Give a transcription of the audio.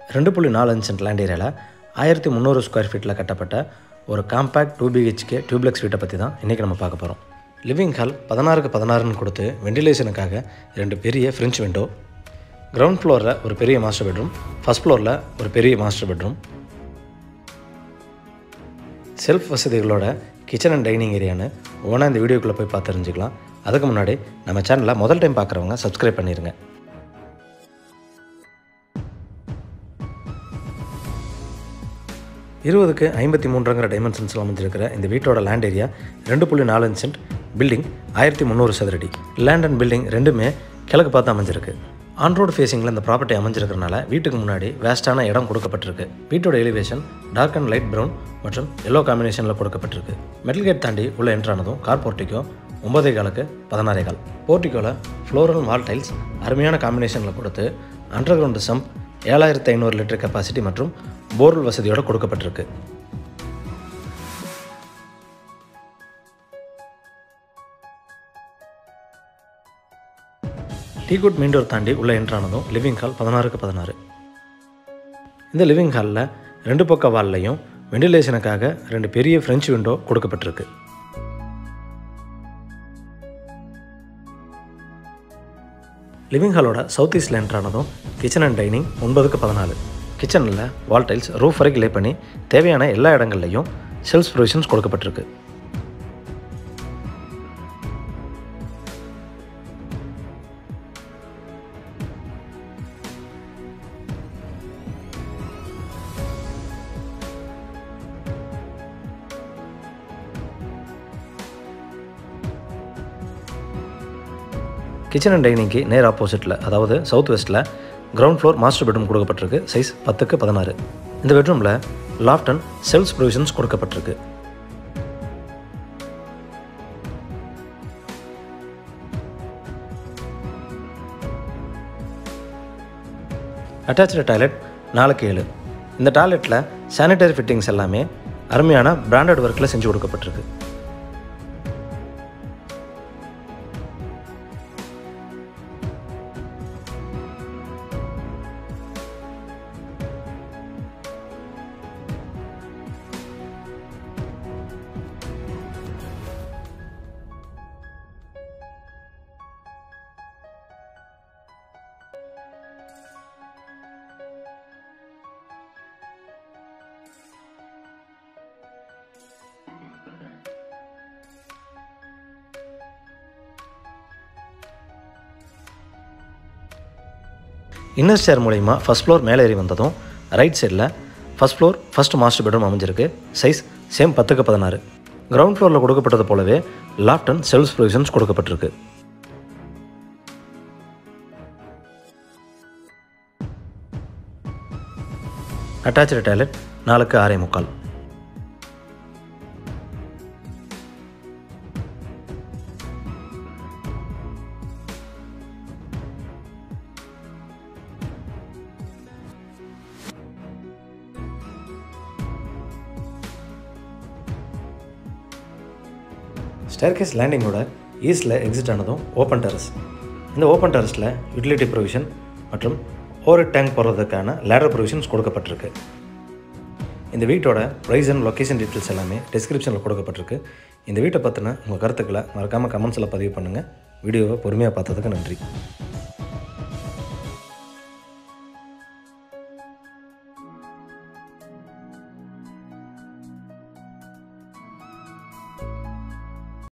ரெண்டு புள்ளி நாலு அஞ்சு சென்ட் லேண்ட் ஏரியாவில் ஆயிரத்தி முந்நூறு ஸ்கொயர் ஃபீட்டில் கட்டப்பட்ட ஒரு காம்பேக்ட் டூ பிஹெச்கே டியூப்ளெக்ஸ் வீட்டை பற்றி தான் இன்றைக்கி நம்ம பார்க்க போகிறோம் லிவிங் ஹால் பதினாறுக்கு பதினாறுன்னு கொடுத்து வெண்டிலேஷனுக்காக ரெண்டு பெரிய ஃப்ரெஞ்ச் விண்டோ கிரவுண்ட் ஃப்ளோரில் ஒரு பெரிய மாஸ்டர் பெட்ரூம் ஃபஸ்ட் ஃப்ளோரில் ஒரு பெரிய மாஸ்டர் பெட்ரூம் செல்ஃப் வசதிகளோட கிச்சன் அண்ட் டைனிங் ஏரியான்னு ஓனாக இந்த வீடியோக்குள்ளே போய் பார்த்து தெரிஞ்சுக்கலாம் அதுக்கு முன்னாடி நம்ம சேனலை முதல் டைம் பார்க்குறவங்க சப்ஸ்கிரைப் பண்ணிடுங்க இருபதுக்கு ஐம்பத்தி மூன்றுங்கிற டைமென்ஷன்ஸில் அமைஞ்சிருக்கிற இந்த வீட்டோட லேண்ட் ஏரியா ரெண்டு புள்ளி நாலு சென்ட் பில்டிங் ஆயிரத்தி முந்நூறு சதுரடி லேண்ட் அண்ட் பில்டிங் ரெண்டுமே கிழக்கு பார்த்து அமைஞ்சிருக்கு ஆன் ரோடு ஃபேஸிங்கில் இந்த ப்ராப்பர்ட்டி அமைஞ்சிருக்கிறனால வீட்டுக்கு முன்னாடி வேஸ்ட்டான இடம் கொடுக்கப்பட்டிருக்கு வீட்டோட elevation dark and light brown மற்றும் எல்லோ காம்பினேஷனில் கொடுக்கப்பட்டிருக்கு மெட்டல் கேட் தாண்டி உள்ள என்ட்ரானதும் கார் போர்ட்டிக்கோ ஒன்பதே காலுக்கு பதினாறே கால் போர்ட்டிக்கோவில் ஃப்ளோரல் வால் டைல்ஸ் அருமையான காம்பினேஷனில் கொடுத்து அண்டர் கிரவுண்டு சம்ப் ஏழாயிரத்து ஐநூறு லிட்டர் கெப்பாசிட்டி மற்றும் போர்வெல் வசதியோடு கொடுக்கப்பட்டிருக்கு டீகுட் மெயின் டோர் தாண்டி உள்ள என்ட்ரானதும் லிவிங் ஹால் பதினாறுக்கு பதினாறு இந்த லிவிங் ஹாலில் ரெண்டு பக்க வால்லையும் வெண்டிலேஷனுக்காக ரெண்டு பெரிய ஃப்ரெஞ்ச் விண்டோ கொடுக்கப்பட்டிருக்கு லிவிங் ஹாலோட சவுத் ஈஸ்டில் என்ட்ரானதும் கிச்சன் அண்ட் டைனிங் ஒன்பதுக்கு பதினாலு கிச்சனில் வால் டைல்ஸ் ரூஃப் வரைக்கும் லே பண்ணி தேவையான எல்லா இடங்கள்லையும் செல்ஸ் ப்ரொவிஷன்ஸ் கொடுக்கப்பட்டிருக்கு கிச்சன் அண்ட் டைனிங்க்கு நேர் ஆப்போசிட்டில் அதாவது சவுத் வெஸ்ட்டில் கிரவுண்ட் ஃப்ளோர் மாஸ்டர் பெட்ரூம் கொடுக்கப்பட்டிருக்கு சைஸ் பத்துக்கு பதினாறு இந்த பெட்ரூமில் லாஃப்ட் அண்ட் செல்ஸ் ப்ரொவிஷன்ஸ் கொடுக்கப்பட்டிருக்கு அட்டாச்சு டாய்லெட் நாலுக்கு ஏழு இந்த டாய்லெட்டில் சானிடரி ஃபிட்டிங்ஸ் எல்லாமே அருமையான பிராண்டட் ஒர்க்கில் செஞ்சு கொடுக்கப்பட்டிருக்கு இன்னர் ஸ்டேர் மூலிமா ஃபஸ்ட் ஃப்ளோர் மேலே ஏறி வந்ததும் ரைட் சைடில் first floor first master bedroom அமைஞ்சிருக்கு சைஸ் சேம் பத்துக்கு பதினாறு கிரவுண்ட் ஃப்ளோரில் கொடுக்கப்பட்டது போலவே லாஃப்ட் அண்ட் செல்ஸ் ப்ரொவிஷன்ஸ் கொடுக்கப்பட்டிருக்கு அட்டாச்சு டாய்லெட் நாலுக்கு ஆறே முக்கால் ஸ்டேர்கேஸ் லேண்டிங்கோட ஈஸ்டில் எக்ஸிட் ஆனதும் ஓப்பன் டெரஸ் இந்த ஓப்பன் டெரஸில் யூட்டிலிட்டி ப்ரொவிஷன் மற்றும் ஓவர் டேங்க் போடுறதுக்கான லேடர் ப்ரொவிஷன்ஸ் கொடுக்கப்பட்டிருக்கு இந்த வீட்டோட ப்ரைஸ் அண்ட் லொக்கேஷன் டீட்டெயில்ஸ் எல்லாமே டிஸ்கிரிப்ஷனில் கொடுக்கப்பட்டிருக்கு இந்த வீட்டை பற்றின உங்கள் கருத்துக்களை மறக்காமல் கமெண்ட்ஸில் பதிவு பண்ணுங்கள் வீடியோவை பொறுமையாக பார்த்ததுக்கு நன்றி